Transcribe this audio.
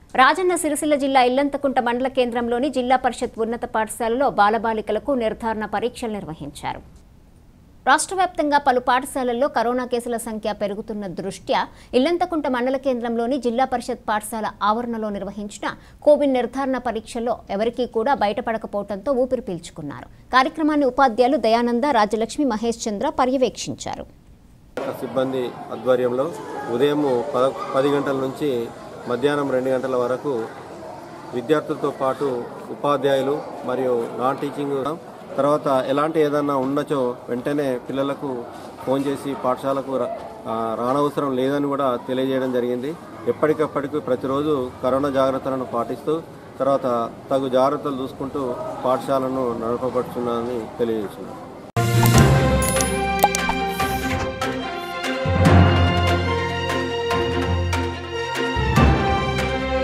రాజన్న సిరిసిల్ల జిల్లా ఇల్లంతకుంట మండల కేంద్రంలోని జిల్లా పరిషత్ ఉన్నత పాఠశాలలో బాలబాలికలకు నిర్ధారణ పరీక్షలు నిర్వహించారు రాష్ట్ర వ్యాప్తంగా పలు పాఠశాలల్లో కరోనా కేసుల సంఖ్య పెరుగుతున్న దృష్ట్యా ఇల్లంతకుంట మండల కేంద్రంలోని జిల్లా పరిషత్ పాఠశాల ఆవరణలో నిర్వహించిన కోవిడ్ నిర్ధారణ పరీక్షల్లో ఎవరికీ కూడా బయటపడకపోవడంతో ఊపిరి పీల్చుకున్నారు కార్యక్రమాన్ని ఉపాధ్యాయులు దయానంద రాజలక్ష్మి మహేష్ చంద్ర పర్యవేక్షించారు సిబ్బంది ఆధ్వర్యంలో ఉదయం పద పది గంటల నుంచి మధ్యాహ్నం రెండు గంటల వరకు విద్యార్థులతో పాటు ఉపాధ్యాయులు మరియు నాన్ టీచింగ్ తర్వాత ఎలాంటి ఏదన్నా ఉన్నచో వెంటనే పిల్లలకు ఫోన్ చేసి పాఠశాలకు రా- ఆ, రానవసరం లేదని కూడా తెలియజేయడం జరిగింది ఎప్పటికప్పటికి ప్రతిరోజు కరోనా జాగ్రత్తలను పాటిస్తూ తర్వాత తగు జాగ్రత్తలు చూసుకుంటూ పాఠశాలను నడపబడుతున్నారని తెలియజేస్తున్నాను